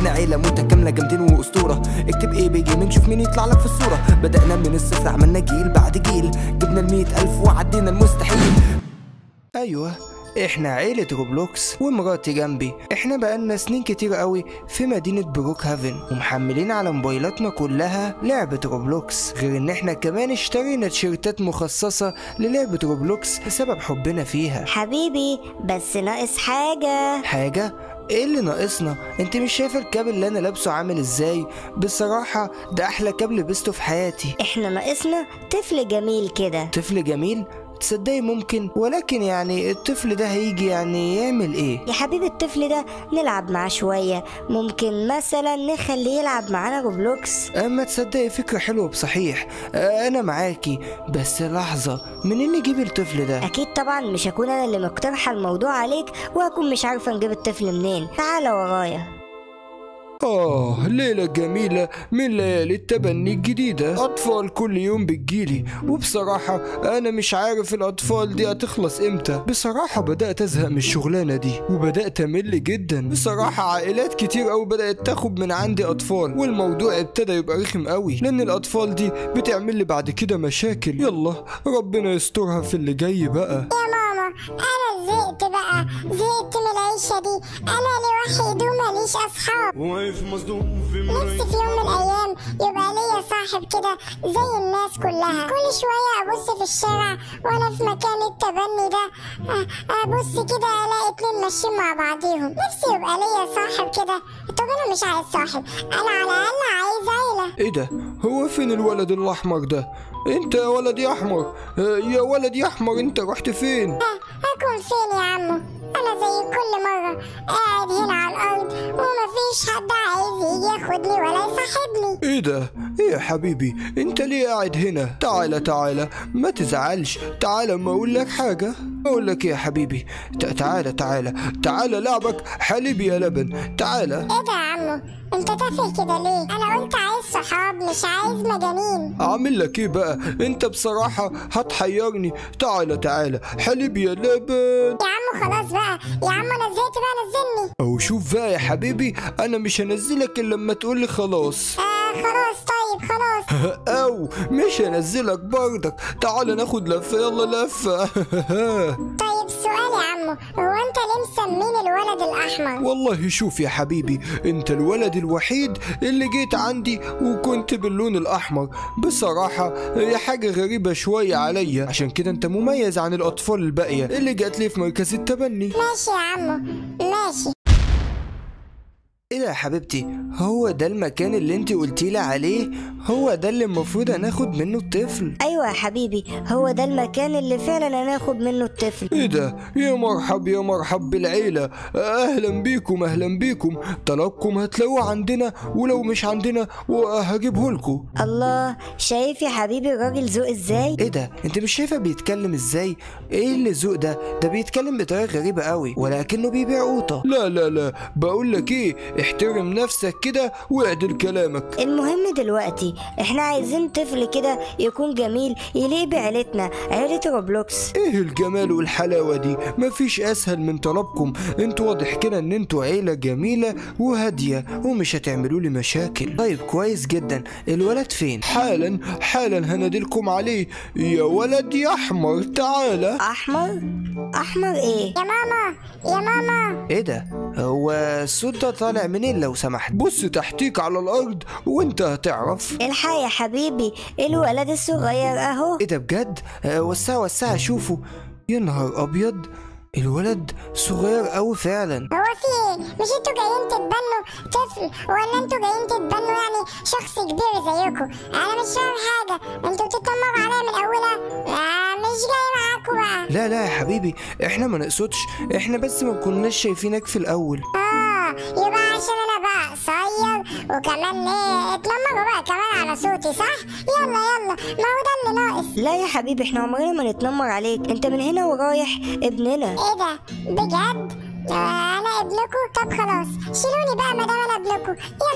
احنا عيله متكامله جامدين واسطوره اكتب ايه بيجي نشوف مين يطلع لك في الصوره بدانا من الصفر عملنا جيل بعد جيل جبنا المية الف وعدينا المستحيل ايوه احنا عيلة روبلوكس ومراتي جنبي احنا بقالنا سنين كتير قوي في مدينة بروك هافن ومحملين على موبايلاتنا كلها لعبة روبلوكس غير ان احنا كمان اشترينا تيشيرتات مخصصة للعبة روبلوكس بسبب حبنا فيها حبيبي بس ناقص حاجة حاجة ايه اللي ناقصنا انت مش شايفه الكاب اللي انا لابسه عامل ازاي بصراحه ده احلى كاب لبسته في حياتي احنا ناقصنا طفل جميل كده طفل جميل تصدقي ممكن ولكن يعني الطفل ده هيجي يعني يعمل ايه يا حبيبي الطفل ده نلعب معاه شوية ممكن مثلا نخليه يلعب معانا روبلوكس اما تصدقي فكرة حلوة بصحيح آه، انا معاكي بس لحظة منين نجيب الطفل ده اكيد طبعا مش هكون انا اللي مقترحة الموضوع عليك وهكون مش عارفة نجيب الطفل منين تعال ورايا آه ليلة جميلة من ليالي التبني الجديدة أطفال كل يوم بتجيلي وبصراحة أنا مش عارف الأطفال دي هتخلص إمتى بصراحة بدأت أزهق من الشغلانة دي وبدأت أمل جدا بصراحة عائلات كتير أوي بدأت تاخد من عندي أطفال والموضوع ابتدى يبقى رخم أوي لأن الأطفال دي بتعمل لي بعد كده مشاكل يلا ربنا يسترها في اللي جاي بقى يا ماما انا زهقت بقى زهقت من العيشه دي انا لوحيد وماليش اصحاب واقف مصدوم في نفسي مراية في يوم من الايام يبقى ليا صاحب كده زي الناس كلها كل شويه ابص في الشارع وانا في مكان التبني ده أ- ابص كده الاقي اتنين ماشيين مع بعضيهم نفسي يبقى ليا صاحب كده طب انا مش عايز صاحب انا على الاقل عايز عيله ايه ده هو فين الولد الاحمر ده انت يا ولد يا احمر آه، يا ولد يا احمر انت رحت فين اكون فين يا عمو انا زي كل مره قاعد هنا على الارض ومفيش حد عايز يجي ياخدني ولا يصاحبني ايه ده ايه يا حبيبي انت ليه قاعد هنا تعالى تعالى ما تزعلش تعالى ما اقول لك حاجه اقول لك ايه يا حبيبي تع- تعالى تعالى تعالى لعبك حليب يا لبن تعالى ايه ده يا عمو انت تافه كده ليه انا قلت عايز صحاب مش عايز مجانين اعمل لك ايه بقى انت بصراحه هتحيرني تعالى تعالى حليب يا لبن يا عمو خلاص بقى يا عمو انا زهقت بقى نزلني او شوف بقى يا حبيبي انا مش هنزلك الا لما تقولي خلاص آه خلاص طيب خلاص او مش هنزلك برضك تعال ناخد لفه يلا لفه طيب سؤال يا عمو هو انت ليه مسمين الولد الاحمر والله شوف يا حبيبي انت الولد الوحيد اللي جيت عندي وكنت باللون الاحمر بصراحة هي حاجة غريبة شوية عليا عشان كده انت مميز عن الاطفال الباقية اللي جات لي في مركز التبني ماشي يا عمو ماشي ايه ده يا حبيبتي هو ده المكان اللي انت قلتيلي عليه هو ده اللي المفروض هناخد منه الطفل ايوه يا حبيبي هو ده المكان اللي فعلا هناخد منه الطفل ايه ده يا مرحب يا مرحب بالعيلة اهلا بيكم اهلا بيكم طلبكم هتلاقوه عندنا ولو مش عندنا وهجيبه لكم الله شايف يا حبيبي الراجل ذوق ازاي ايه ده انت مش شايفه بيتكلم ازاي ايه اللي ذوق ده ده بيتكلم بطريقه غريبه قوي ولكنه بيبيع قوطه لا لا لا بقول لك ايه احترم نفسك كده واعدل كلامك المهم دلوقتي احنا عايزين طفل كده يكون جميل يليق بعيلتنا عيلة روبلوكس ايه الجمال والحلاوه دي مفيش اسهل من طلبكم انتوا واضح كده ان انتوا عيله جميله وهاديه ومش هتعملوا لي مشاكل طيب كويس جدا الولد فين حالا حالا هنادلكم عليه يا ولد يا احمر تعالى احمر احمر ايه يا ماما يا ماما ايه ده هو الصوت ده طالع منين لو سمحت بص تحتيك على الارض وانت هتعرف الحق يا حبيبي الولد الصغير اهو ايه ده بجد آه، وسع وسع شوفه يا نهار ابيض الولد صغير قوي فعلا هو في ايه مش انتوا جايين تتبنوا طفل ولا انتوا جايين تتبنوا يعني شخص كبير زيكم انا مش فاهم حاجه انتوا بتتنمروا عليا من اولها آه مش جاي معاكم بقى لا لا يا حبيبي احنا ما نقصدش احنا بس ما كناش شايفينك في الاول اه يبقى عشان انا بقى قصير وكمان ايه اتنمروا بقى كمان على صوتي صح يلا يلا ما هو ده اللي ناقص لا يا حبيبي احنا عمرنا ما نتنمر عليك انت من هنا ورايح ابننا ايه ده بجد آه انا ابنكم طب خلاص شيلوني بقى ما دام انا ابنكم يلا بقى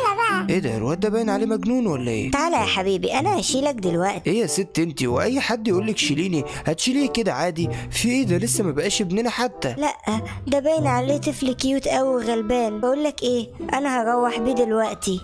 ايه ده الواد ده باين عليه مجنون ولا ايه تعالى يا حبيبي انا هشيلك دلوقتي ايه يا ست انت واي حد يقول لك شيليني هتشيليه كده عادي في ايه ده لسه ما بقاش ابننا حتى لا ده باين عليه طفل كيوت قوي وغلبان بقول لك ايه انا هروح بيه دلوقتي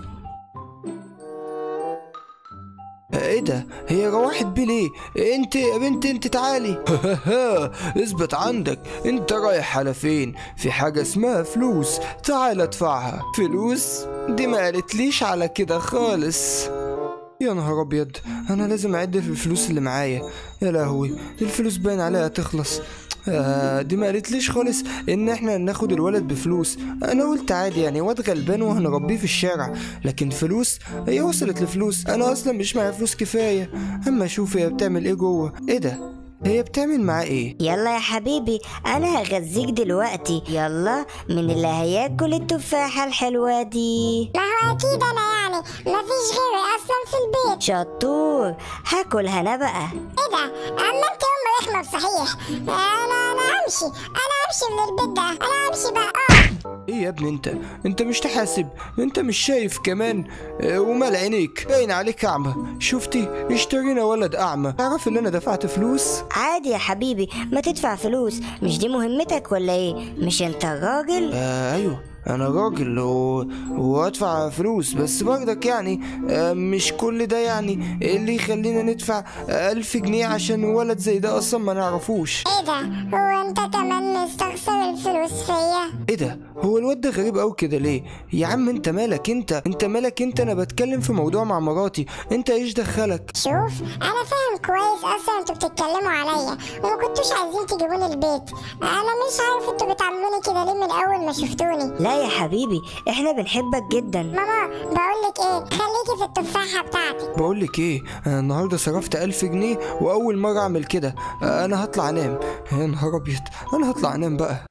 ايه ده هي روحت بيه ليه انت يا بنت انت تعالي اثبت عندك انت رايح على فين في حاجة اسمها فلوس تعال ادفعها فلوس دي ما قالتليش على كده خالص يا نهار ابيض انا لازم اعد في الفلوس اللي معايا يا لهوي الفلوس باين عليها تخلص آه دي ما قالتليش خالص ان احنا ناخد الولد بفلوس انا قلت عادي يعني واد غلبان وهنربيه في الشارع لكن فلوس هي وصلت لفلوس انا اصلا مش معايا فلوس كفايه اما اشوف هي بتعمل ايه جوه ايه ده هي بتعمل معاه ايه يلا يا حبيبي انا هغذيك دلوقتي يلا من اللي هياكل التفاحة الحلوة دي ما هو اكيد انا يعني مفيش غيري اصلا في البيت شطور هاكلها انا بقى ايه ده اما انت ام رخمه بصحيح انا انا امشي انا امشي من البيت ده انا امشي بقى اه ايه يا ابني انت انت مش تحاسب انت مش شايف كمان اه ومال عينيك باين عليك اعمى شفتي اشترينا ولد اعمى تعرف ان انا دفعت فلوس عادي يا حبيبي ما تدفع فلوس مش دي مهمتك ولا ايه مش انت الراجل آه ايوه انا راجل و... وادفع فلوس بس برضك يعني آه مش كل ده يعني اللي يخلينا ندفع آه الف جنيه عشان ولد زي ده اصلا ما نعرفوش ايه ده هو انت كمان مستخسر الفلوس فيا ايه ده هو الواد ده غريب قوي كده ليه يا عم انت مالك انت انت مالك انت انا بتكلم في موضوع مع مراتي انت ايش دخلك شوف انا فاهم كويس اصلا انتوا بتتكلموا عليا وما كنتوش عايزين تجيبوني البيت انا مش عارف انتوا بتعاملوني كده ليه من اول ما شفتوني لا يا حبيبي احنا بنحبك جدا ماما بقولك ايه خليكي في التفاحه بتاعتك بقول لك ايه انا النهارده صرفت ألف جنيه واول مره اعمل كده آه، انا هطلع انام يا نهار ابيض انا هطلع انام بقى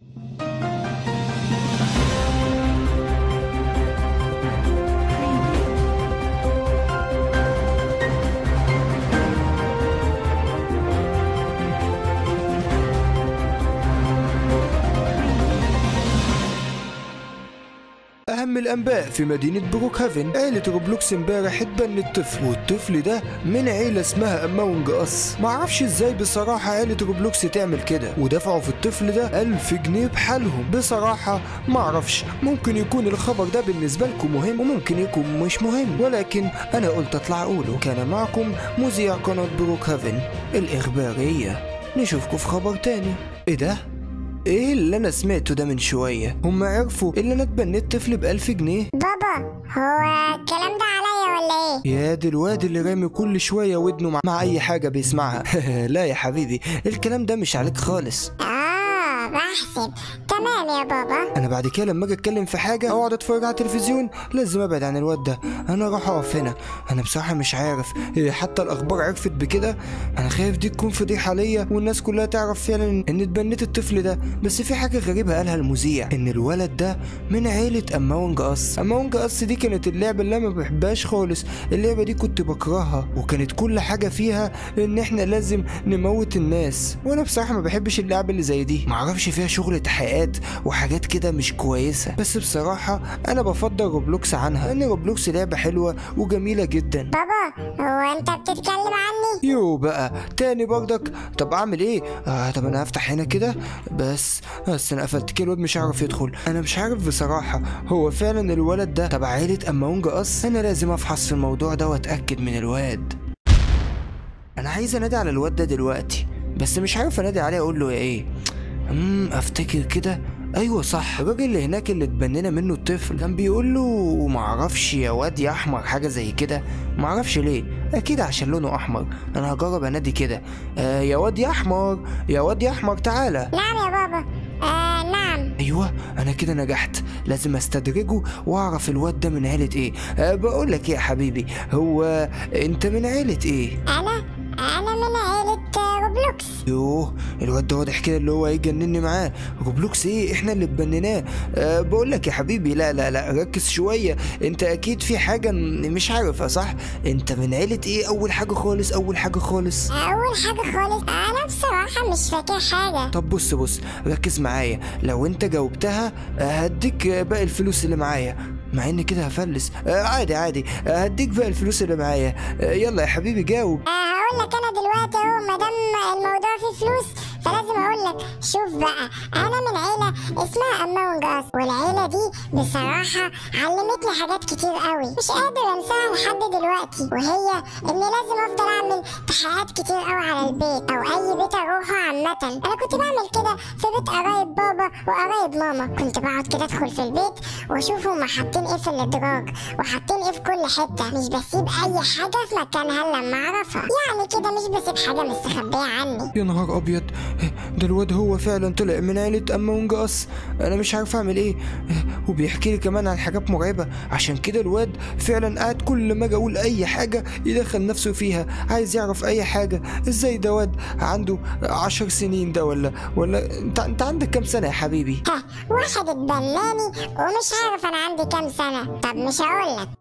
أهم الأنباء في مدينة بروك هافن عيلة روبلوكس امبارح اتبنت طفل والطفل ده من عيلة اسمها أماونج أس معرفش ازاي بصراحة عيلة روبلوكس تعمل كده ودفعوا في الطفل ده ألف جنيه بحالهم بصراحة معرفش ممكن يكون الخبر ده بالنسبة لكم مهم وممكن يكون مش مهم ولكن أنا قلت أطلع أقوله كان معكم مذيع قناة بروك هافن الإخبارية نشوفكم في خبر تاني ايه ده؟ ايه اللي انا سمعته ده من شوية هم عرفوا اللي انا اتبنيت طفل بألف جنيه بابا هو الكلام ده عليا ولا ايه يا دي الواد اللي رامي كل شوية ودنه مع, مع اي حاجة بيسمعها لا يا حبيبي الكلام ده مش عليك خالص اه بحسب تمام يا بابا انا بعد كده لما اجي اتكلم في حاجه او اقعد اتفرج على التلفزيون لازم ابعد عن الواد ده انا راح اقف هنا انا بصراحه مش عارف إيه حتى الاخبار عرفت بكده انا خايف دي تكون فضيحه ليا والناس كلها تعرف فعلا ان اتبنيت الطفل ده بس في حاجه غريبه قالها المذيع ان الولد ده من عيله اماونج اس اماونج اس دي كانت اللعبه اللي انا ما بحبهاش خالص اللعبه دي كنت بكرهها وكانت كل حاجه فيها ان احنا لازم نموت الناس وانا بصراحه ما بحبش اللعبه اللي زي دي معرفش فيها شغل تحقيقات وحاجات كده مش كويسه بس بصراحه انا بفضل روبلوكس عنها لان روبلوكس لعبه حلوه وجميله جدا بابا هو انت بتتكلم عني يو بقى تاني برضك طب اعمل ايه آه طب انا هفتح هنا كده بس بس انا قفلت كده الواد مش هيعرف يدخل انا مش عارف بصراحه هو فعلا الولد ده تبع عيله اماونج اس انا لازم افحص في الموضوع ده واتاكد من الواد انا عايز انادي على الواد ده دلوقتي بس مش عارف انادي عليه اقول له يا ايه امم افتكر كده ايوه صح الراجل اللي هناك اللي اتبنينا منه الطفل كان بيقول له معرفش يا واد يا احمر حاجه زي كده معرفش ليه اكيد عشان لونه احمر انا هجرب انادي كده آه يا واد يا احمر يا واد يا احمر تعالى نعم يا بابا آه نعم ايوه انا كده نجحت لازم استدرجه واعرف الواد ده من عيله ايه أه بقول لك ايه يا حبيبي هو انت من عيله ايه انا انا من عيلة آه، روبلوكس يوه الواد ده واضح كده اللي هو هيجنني معاه روبلوكس ايه احنا اللي اتبنيناه أه بقول لك يا حبيبي لا لا لا ركز شويه انت اكيد في حاجه م- مش عارفها صح انت من عيله ايه اول حاجه خالص اول حاجه خالص اول حاجة خالص انا بصراحة مش فاكر حاجة طب بص بص ركز معايا لو انت جاوبتها آه، هديك آه، باقي الفلوس اللي معايا مع ان كده هفلس آه عادي عادي آه هديك بقى الفلوس اللي معايا آه يلا يا حبيبي جاوب آه هقول لك انا دلوقتي اهو ما دام الموضوع فيه فلوس فلازم اقول لك شوف بقى انا من عيله اسمها اماونج اس والعيله دي بصراحه علمتني حاجات كتير قوي مش قادر انساها لحد دلوقتي وهي اني لازم افضل اعمل تحقيقات كتير قوي على البيت او اي بيت اروحه عامه انا كنت بعمل كده في بيت قرايب بابا وقرايب ماما كنت بقعد كده ادخل في البيت واشوف هما حاطين ايه في الادراج وحاطين ايه في كل حته مش بسيب اي حاجه في مكانها إلا لما اعرفها يعني كده مش بسيب حاجه مستخبيه عني يا نهار ابيض ده الواد هو فعلا طلع من عيلة امونج اس انا مش عارف اعمل ايه وبيحكي لي كمان عن حاجات مرعبة عشان كده الواد فعلا قاعد كل ما اجي اقول اي حاجة يدخل نفسه فيها عايز يعرف اي حاجة ازاي ده واد عنده عشر سنين ده ولا ولا انت, انت عندك كام سنة يا حبيبي ها واحد اتبناني ومش عارف انا عندي كام سنه طب مش هقول لك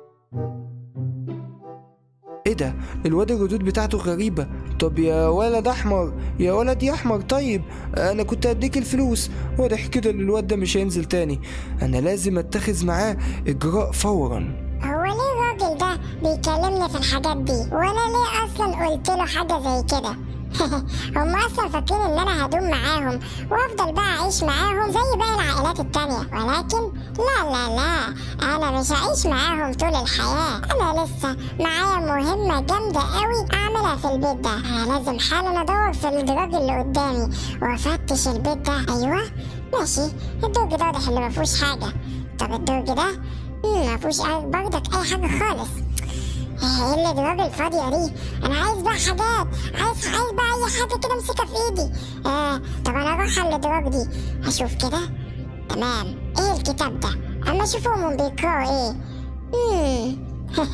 ايه ده الواد الردود بتاعته غريبة طب يا ولد احمر يا ولد يا احمر طيب انا كنت هديك الفلوس واضح كده ان الواد ده مش هينزل تاني انا لازم اتخذ معاه اجراء فورا هو ليه الراجل ده بيكلمني في الحاجات دي وانا ليه اصلا قلت له حاجه زي كده هم اصلا فاكرين ان انا هدوم معاهم وافضل بقى اعيش معاهم زي باقي العائلات التانية ولكن لا لا لا انا مش هعيش معاهم طول الحياة انا لسه معايا مهمة جامدة قوي اعملها في البيت ده انا لازم حالا ادور في الدراج اللي قدامي وافتش البيت ده ايوه ماشي الدرج ده واضح اللي مفيهوش حاجة طب الدرج ده مم، مفيهوش أي- برضك اي حاجة خالص ايه اللي الدراج الفاضية دي؟ أنا عايز بقى حاجات، عايز عايز بقى أي حاجة كده أمسكها في إيدي. آه طب أنا أروح على الدراج دي، أشوف كده. تمام، إيه الكتاب ده؟ أما أشوفهم بيقرأوا إيه؟ مم.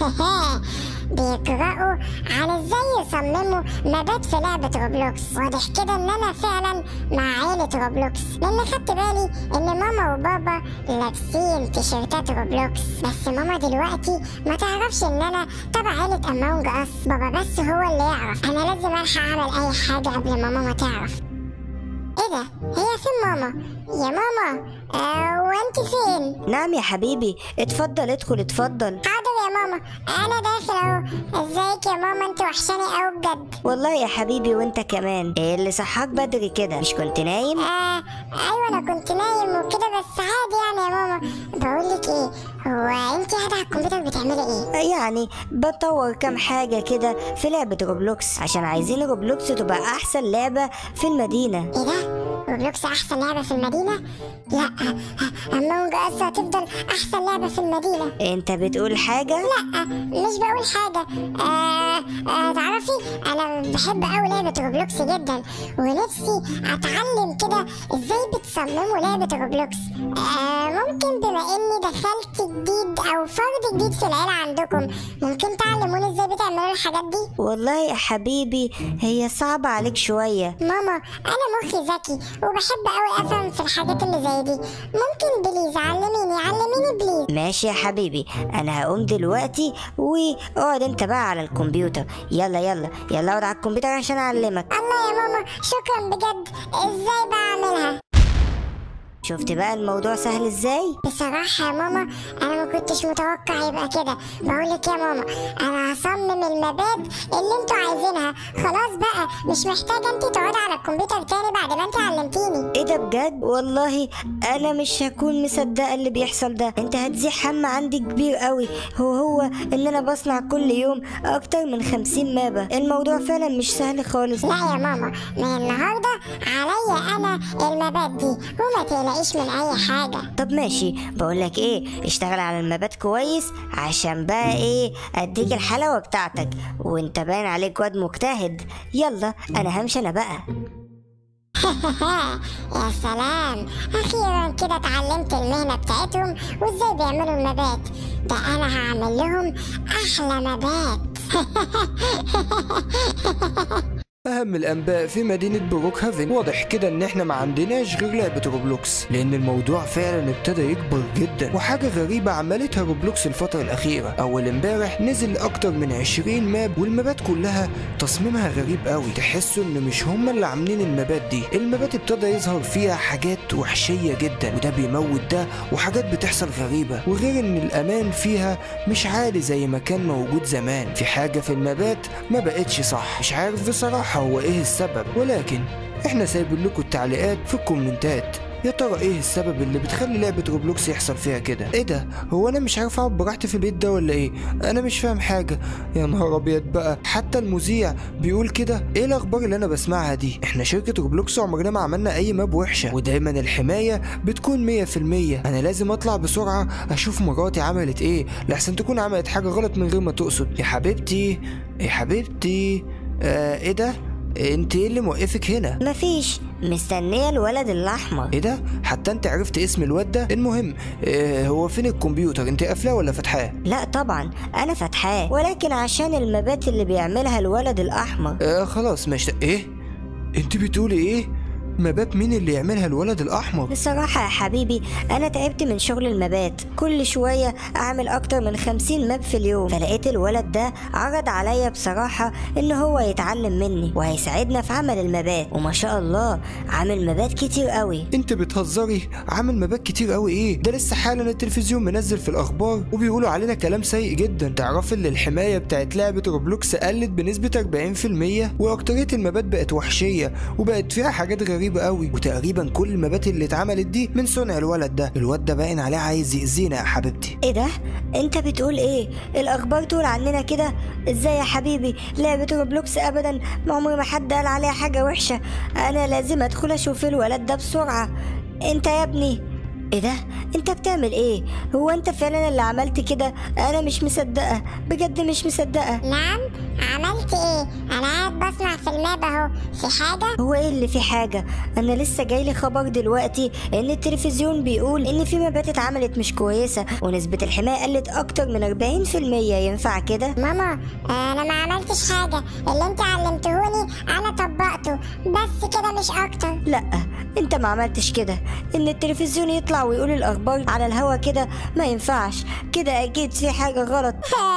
بيقرأوا على ازاي يصمموا مبات في لعبة روبلوكس واضح كده ان انا فعلا مع عيلة روبلوكس لان خدت بالي ان ماما وبابا لابسين تيشيرتات روبلوكس بس ماما دلوقتي ما تعرفش ان انا تبع عيلة امونج اس بابا بس هو اللي يعرف انا لازم الحق اعمل اي حاجة قبل ما ماما تعرف ايه ده هي فين ماما يا ماما آه وانت فين نعم يا حبيبي اتفضل ادخل اتفضل حاضر يا ماما انا داخل اهو ازيك يا ماما انت وحشاني قوي بجد والله يا حبيبي وانت كمان ايه اللي صحاك بدري كده مش كنت نايم آه ايوه انا كنت نايم وكده بس عادي يعني يا ماما بقول لك ايه هو انت قاعده على الكمبيوتر بتعملي ايه يعني بطور كام حاجة كده في لعبة روبلوكس عشان عايزين روبلوكس تبقى أحسن لعبة في المدينة ايه ده روبلوكس احسن لعبه في المدينه لا امونج اس هتفضل احسن لعبه في المدينه انت بتقول حاجة؟ لا مش بقول حاجة آه آه تعرفي أنا بحب أوي لعبة روبلوكس جدا ونفسي أتعلم كده إزاي بتصمموا لعبة روبلوكس آه ممكن بما إني دخلت جديد أو فرد جديد في العيلة عندكم ممكن تعلموني إزاي بتعملوا الحاجات دي والله يا حبيبي هي صعبة عليك شوية ماما أنا مخي ذكي وبحب أوي أفهم في الحاجات اللي زي دي ممكن بليز علميني علميني بليز ماشي يا حبيبي انا هقوم دلوقتي واقعد انت بقى على الكمبيوتر يلا يلا يلا اقعد على الكمبيوتر عشان اعلمك الله يا ماما شكرا بجد إزاي بعملها شفت بقى الموضوع سهل ازاي بصراحة يا ماما أنا ما كنتش متوقع يبقى كده بقولك يا ماما أنا هصمم المبات اللي انتوا عايزينها خلاص بقى مش محتاجة انتي تقعدي على الكمبيوتر تاني بعد ما انتي علمتيني ايه ده بجد والله انا مش هكون مصدقه اللي بيحصل ده انت هتزيح هم عندي كبير قوي هو هو ان انا بصنع كل يوم اكتر من خمسين مابة الموضوع فعلا مش سهل خالص لا يا ماما من النهاردة عليا أنا المبات دي وما تقلقيش من أي حاجة طب ماشي بقولك ايه اشتغل على المبات كويس عشان بقى ايه اديك الحلاوه بتاعتك وانت باين عليك واد مجتهد يلا انا همشي انا بقى يا سلام أخيرا كده اتعلمت المهنة بتاعتهم وإزاي بيعملوا المبات ده أنا هعمل لهم أحلى مبات أهم الأنباء في مدينة بروك هافن واضح كده إن إحنا ما عندناش غير لعبة روبلوكس لأن الموضوع فعلا ابتدى يكبر جدا وحاجة غريبة عملتها روبلوكس الفترة الأخيرة أول امبارح نزل أكتر من 20 ماب والمابات كلها تصميمها غريب قوي تحسوا إن مش هما اللي عاملين المابات دي المابات ابتدى يظهر فيها حاجات وحشية جدا وده بيموت ده وحاجات بتحصل غريبة وغير إن الأمان فيها مش عالي زي ما كان موجود زمان في حاجة في المابات ما بقتش صح مش عارف بصراحة هو ايه السبب ولكن احنا سايبين لكم التعليقات في الكومنتات يا ترى ايه السبب اللي بتخلي لعبة روبلوكس يحصل فيها كده ايه ده هو انا مش عارف اقعد براحتي في البيت ده ولا ايه انا مش فاهم حاجة يا نهار ابيض بقى حتى المذيع بيقول كده ايه الاخبار اللي انا بسمعها دي احنا شركة روبلوكس عمرنا ما عملنا اي ماب وحشة ودايما الحماية بتكون مية في المية انا لازم اطلع بسرعة اشوف مراتي عملت ايه لحسن تكون عملت حاجة غلط من غير ما تقصد يا حبيبتي يا حبيبتي آه ايه ده انت ايه اللي موقفك هنا مفيش مستنية الولد الأحمر ايه ده حتى انت عرفت اسم الواد ده المهم إيه هو فين الكمبيوتر انت قافلاه ولا فاتحاه لا طبعا أنا فاتحاه ولكن عشان المبات اللي بيعملها الولد الأحمر آه خلاص ماشي ايه انت بتقولي ايه مبات مين اللي يعملها الولد الاحمر بصراحة يا حبيبي أنا تعبت من شغل المبات كل شوية أعمل أكتر من خمسين ماب في اليوم فلقيت الولد ده عرض عليا بصراحة إن هو يتعلم مني وهيساعدنا في عمل المبات وما شاء الله عامل مبات كتير قوي انت بتهزري عامل مبات كتير قوي ايه ده لسه حالا التلفزيون منزل في الاخبار وبيقولوا علينا كلام سيء جدا تعرف ان الحمايه بتاعت لعبه روبلوكس قلت بنسبه 40% واكتريه المبات بقت وحشيه وبقت فيها حاجات غريبه قوي وتقريبا كل المبات اللي اتعملت دي من صنع الولد ده الواد ده باين عليه عايز يأذينا يا حبيبتي ايه ده انت بتقول ايه الاخبار تقول عننا كده ازاي يا حبيبي لعبة روبلوكس ابدا ما عمر ما حد قال عليها حاجة وحشة انا لازم ادخل اشوف الولد ده بسرعة انت يا ابني ايه ده انت بتعمل ايه هو انت فعلا اللي عملت كده انا مش مصدقة بجد مش مصدقة نعم عملت ايه انا قاعد بسمع في الماب اهو في حاجة هو ايه اللي في حاجة انا لسه جايلي خبر دلوقتي ان التلفزيون بيقول ان في مبات اتعملت مش كويسة ونسبة الحماية قلت اكتر من 40% ينفع كده ماما انا ما عملتش حاجة اللي انت علمتهوني انا طبقته بس كده مش اكتر لا انت ما عملتش كده ان التلفزيون يطلع ويقول الاخبار على الهوا كده ما ينفعش كده اكيد في حاجة غلط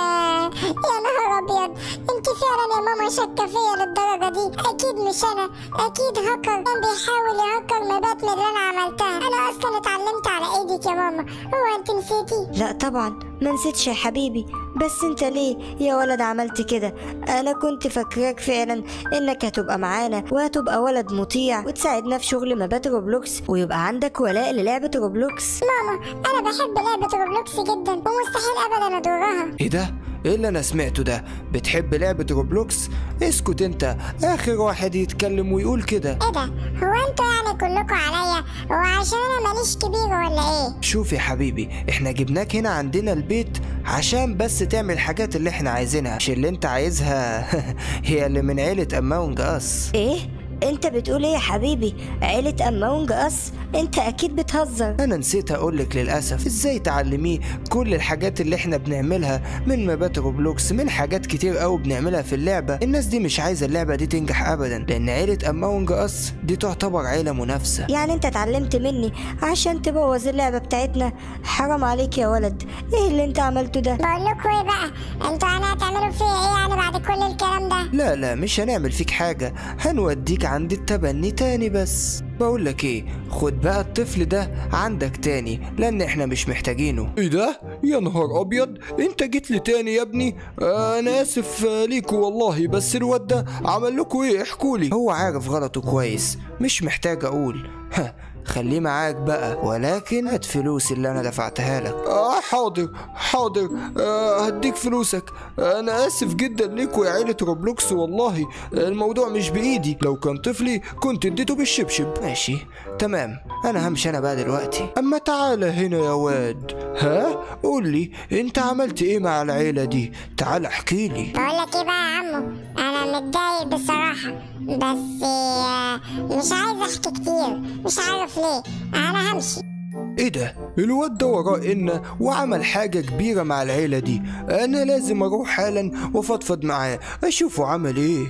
يا نهار ابيض انت فعلا يا ماما شاكه فيا للدرجه دي اكيد مش انا اكيد هاكر كان بيحاول يهكر مبات من اللي انا عملتها انا اصلا اتعلمت على ايدك يا ماما هو انت نسيتي لا طبعا ما نسيتش يا حبيبي بس انت ليه يا ولد عملت كده انا كنت فاكراك فعلا انك هتبقى معانا وهتبقى ولد مطيع وتساعدنا في شغل مبات روبلوكس ويبقى عندك ولاء للعبة روبلوكس ماما انا بحب لعبه روبلوكس جدا ومستحيل ابدا اضرها ايه ده ايه اللي انا سمعته ده بتحب لعبة روبلوكس اسكت انت اخر واحد يتكلم ويقول كده ايه ده هو انتوا يعني كلكم عليا وعشان انا ماليش كبير ولا ايه شوف يا حبيبي احنا جبناك هنا عندنا البيت عشان بس تعمل الحاجات اللي احنا عايزينها مش اللي انت عايزها هي اللي من عيلة اماونج اس ايه انت بتقول ايه يا حبيبي عيلة امونج اس انت اكيد بتهزر انا نسيت اقولك للاسف ازاي تعلميه كل الحاجات اللي احنا بنعملها من مبات روبلوكس من حاجات كتير قوي بنعملها في اللعبه الناس دي مش عايزه اللعبه دي تنجح ابدا لان عيله اماونج اس دي تعتبر عيله منافسه يعني انت اتعلمت مني عشان تبوظ اللعبة بتاعتنا حرام عليك يا ولد ايه اللي انت عملته ده بقول لكم ايه بقى انتوا يعني هتعملوا فيا ايه يعني بعد كل الكلام ده لا لا مش هنعمل فيك حاجه هنوديك عند التبني تاني بس بقول لك ايه خد بقى الطفل ده عندك تاني لان احنا مش محتاجينه ايه ده يا نهار ابيض انت جيت لي تاني يا ابني آه انا اسف آه، ليكوا والله بس الواد ده عمل لكم ايه احكوا لي هو عارف غلطه كويس مش محتاج اقول ها خليه معاك بقى ولكن هات فلوس اللي انا دفعتها لك اه حاضر حاضر آه هديك فلوسك انا اسف جدا ليكوا يا عيلة روبلوكس والله الموضوع مش بايدي لو كان طفلي كنت اديته بالشبشب ماشي تمام انا همشي انا بقى دلوقتي اما تعالى هنا يا واد ها قول لي انت عملت ايه مع العيلة دي تعال احكي لي بقول لك ايه بقى يا عمو انا متضايق بصراحه بس آه، مش عايز احكي كتير مش عارف ليه انا همشي ايه ده الواد ده وراه إن وعمل حاجة كبيرة مع العيلة دي انا لازم اروح حالا وافضفض معاه اشوفه عمل ايه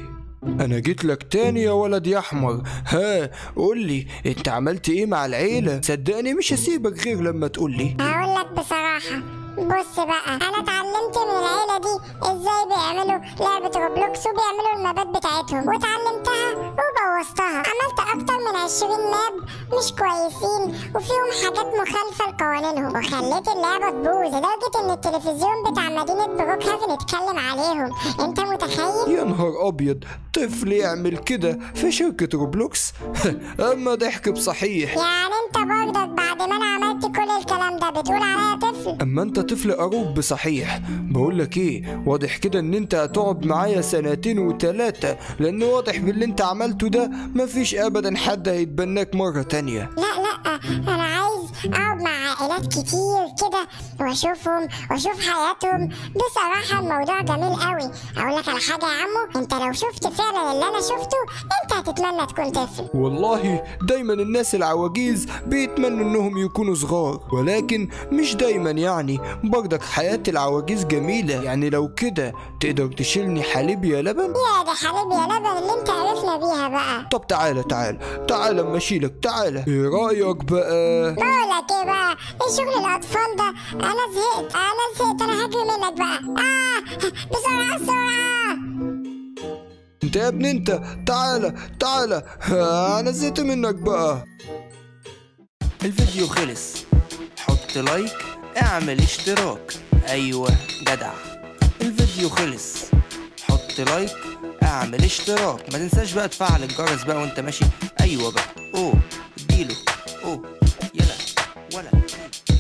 انا جيت لك تاني يا ولد يا احمر ها قول لي انت عملت ايه مع العيله صدقني مش هسيبك غير لما تقول لي هقول لك بصراحة بص بقى انا اتعلمت من العيلة دي ازاي بيعملوا لعبة روبلوكس وبيعملوا المابات بتاعتهم واتعلمتها وبوظتها عملت اكتر من 20 ماب مش كويسين وفيهم حاجات مخالفة لقوانينهم وخليت اللعبة تبوظ لدرجة ان التلفزيون بتاع مدينة بروك هافن اتكلم عليهم انت متخيل؟ يا نهار ابيض طفل يعمل كده في شركه روبلوكس اما ضحك بصحيح يعني انت برضك بعد ما انا عملت كل الكلام ده بتقول عليا طفل؟ اما انت طفل قروب بصحيح بقول لك ايه واضح كده ان انت هتقعد معايا سنتين وتلاتة لان واضح باللي انت عملته ده مفيش ابدا حد هيتبناك مرة تانية لا لا انا عايز اقعد مع عائلات كتير كده واشوفهم واشوف حياتهم بصراحة الموضوع جميل قوي اقول لك على حاجة يا عمو انت لو شفت فعلا اللي انا شفته انت هتتمنى تكون طفل والله دايما الناس العواجيز بيتمنوا انهم يكونوا صغار ولكن مش دايما يعني برضك حياة العواجيز جميلة يعني لو كده تقدر تشيلني حليب يا لبن يا ده حبيبي يا لبن اللي انت عرفنا بيها بقى طب تعالى تعالى تعالى اما اشيلك تعالى ايه رأيك بقى بقولك ايه بقى ايه شغل الاطفال ده انا زهقت انا زهقت انا هجري منك بقى اه بسرعة بسرعة انت يا ابني انت تعالى تعالى انا زهقت منك بقى الفيديو خلص حط لايك اعمل اشتراك ايوه جدع الفيديو خلص حط لايك اعمل اشتراك ما تنساش بقى تفعل الجرس بقى وانت ماشي ايوه بقى اوه اديله اوه يلا ولا